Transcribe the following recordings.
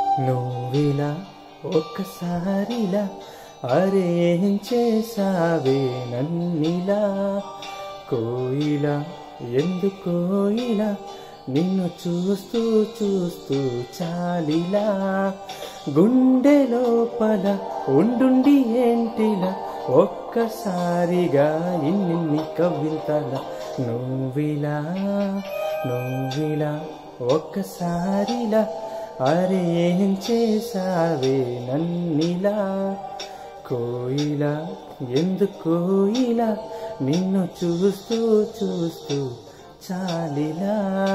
నువ్విలా ఒక్కసారిలా అరే ఏం చేసావే నన్నిలా కోయిలా ఎందుకో ఇలా నిన్ను చూస్తూ చూస్తూ చాలిలా గుండె లోపల ఉండుండి ఏంటిలా ఒక్కసారిగా ఇన్ని కవితల నువ్విలా నువ్విలా ఒక్కసారిలా అరే ఏం చేసావే నన్నిలా కోయిలా ఎందుకు ఇలా నిన్ను చూస్తూ చూస్తూ చాలిలా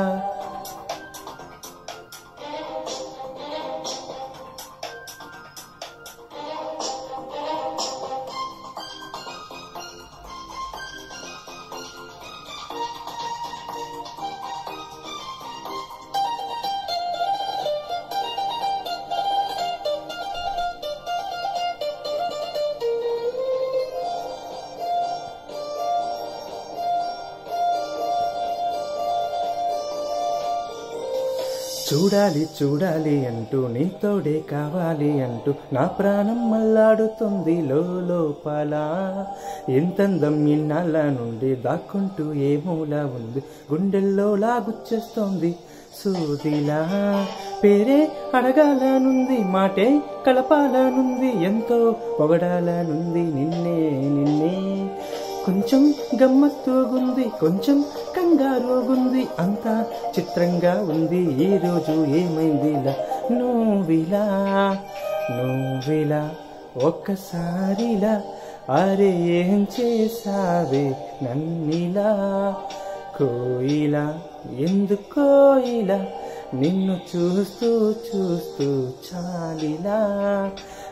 చూడాలి చూడాలి అంటూ నీతోడే కావాలి అంటూ నా ప్రాణం మల్లాడుతుంది లోపల ఎంతందం ఇన్నాళ్ళ నుండి దాక్కుంటూ ఏ మూల ఉంది గుండెల్లో లాగుచ్చేస్తోంది సూదిలా పేరే అడగాలనుంది మాటే కలపాలనుంది ఎంతో పొగడాలనుంది నిన్నే నిన్నే కొంచెం గమ్మత్తుగుంది కొంచెం కంగారుగుంది అంతా చిత్రంగా ఉంది ఈ రోజు ఏమైందిలా నువ్విలా నువ్విలా ఒక్కసారిలా అరే ఏం చేసావే నన్నిలా కోయిలా ఎందుకో ఇలా నిన్ను చూస్తూ చూస్తూ చాలిలా